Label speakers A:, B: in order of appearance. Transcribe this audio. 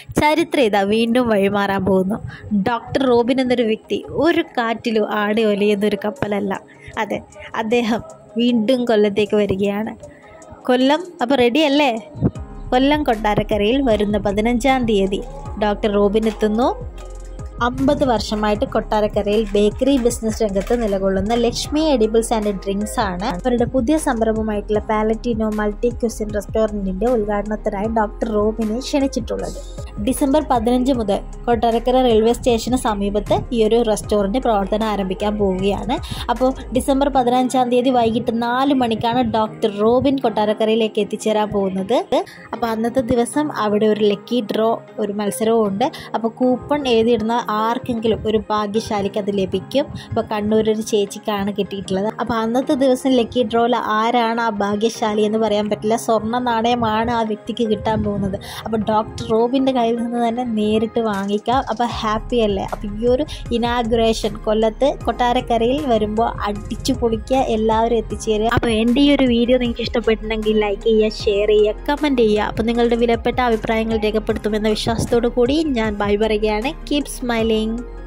A: ചരിത്രം ഇതാ വീണ്ടും വഴിമാറാൻ പോകുന്നു ഡോക്ടർ റോബിൻ എന്നൊരു വ്യക്തി ഒരു കാറ്റിലും ആടി ഒലിയുന്ന ഒരു കപ്പലല്ല അതെ അദ്ദേഹം വീണ്ടും കൊല്ലത്തേക്ക് വരികയാണ് കൊല്ലം അപ്പോൾ റെഡി അല്ലേ കൊല്ലം കൊട്ടാരക്കരയിൽ വരുന്ന പതിനഞ്ചാം തീയതി ഡോക്ടർ റോബിൻ എത്തുന്നു അമ്പത് വർഷമായിട്ട് കൊട്ടാരക്കരയിൽ ബേക്കറി ബിസിനസ് രംഗത്ത് നിലകൊള്ളുന്ന ലക്ഷ്മി എഡിബിൾസ് ആൻഡ് ഡ്രിങ്ക്സ് ആണ് അവരുടെ പുതിയ സംരംഭമായിട്ടുള്ള പാലറ്റിനോ മൾട്ടി ക്വസിൻ റെസ്റ്റോറൻറ്റിൻ്റെ ഉദ്ഘാടനത്തിനായി ഡോക്ടർ റോബിനെ ക്ഷണിച്ചിട്ടുള്ളത് ഡിസംബർ പതിനഞ്ച് മുതൽ കൊട്ടാരക്കര റെയിൽവേ സ്റ്റേഷന് സമീപത്ത് ഈ ഒരു റെസ്റ്റോറൻറ്റ് പ്രവർത്തനം ആരംഭിക്കാൻ പോവുകയാണ് അപ്പോൾ ഡിസംബർ പതിനഞ്ചാം തീയതി വൈകിട്ട് നാല് മണിക്കാണ് ഡോക്ടർ റോബിൻ കൊട്ടാരക്കരയിലേക്ക് എത്തിച്ചേരാൻ പോകുന്നത് അപ്പോൾ അന്നത്തെ ദിവസം അവിടെ ഒരു ലക്കി ഡ്രോ ഒരു മത്സരവും ഉണ്ട് അപ്പോൾ കൂപ്പൺ എഴുതിയിടുന്ന ആർക്കെങ്കിലും ഒരു ഭാഗ്യശാലിക്ക് അത് ലഭിക്കും ഇപ്പോൾ കണ്ണൂർ ഒരു ചേച്ചിക്കാണ് കിട്ടിയിട്ടുള്ളത് അപ്പോൾ അന്നത്തെ ദിവസം ലക്കി ഡ്രോയിൽ ആരാണ് ആ ഭാഗ്യശാലി എന്ന് പറയാൻ പറ്റില്ല സ്വർണ്ണ നാണയമാണ് ആ വ്യക്തിക്ക് കിട്ടാൻ പോകുന്നത് അപ്പോൾ ഡോക്ടർ റോബിൻ്റെ കയ്യിൽ നിന്ന് തന്നെ നേരിട്ട് വാങ്ങിക്കാം അപ്പോൾ ഹാപ്പി അല്ലേ അപ്പോൾ ഈ ഒരു ഇനാഗുറേഷൻ കൊല്ലത്ത് കൊട്ടാരക്കരയിൽ വരുമ്പോൾ അടിച്ചു പൊളിക്കുക എല്ലാവരും എത്തിച്ചേരുക അപ്പോൾ എൻ്റെ ഈ ഒരു വീഡിയോ നിങ്ങൾക്ക് ഇഷ്ടപ്പെട്ടിട്ടുണ്ടെങ്കിൽ ലൈക്ക് ചെയ്യുക ഷെയർ ചെയ്യുക കമൻറ്റ് ചെയ്യുക അപ്പോൾ നിങ്ങളുടെ വിലപ്പെട്ട അഭിപ്രായങ്ങൾ രേഖപ്പെടുത്തുമെന്ന വിശ്വാസത്തോടു കൂടി ഞാൻ ബൈ പറയുകയാണ് കീപ് സ്മൈലിംഗ്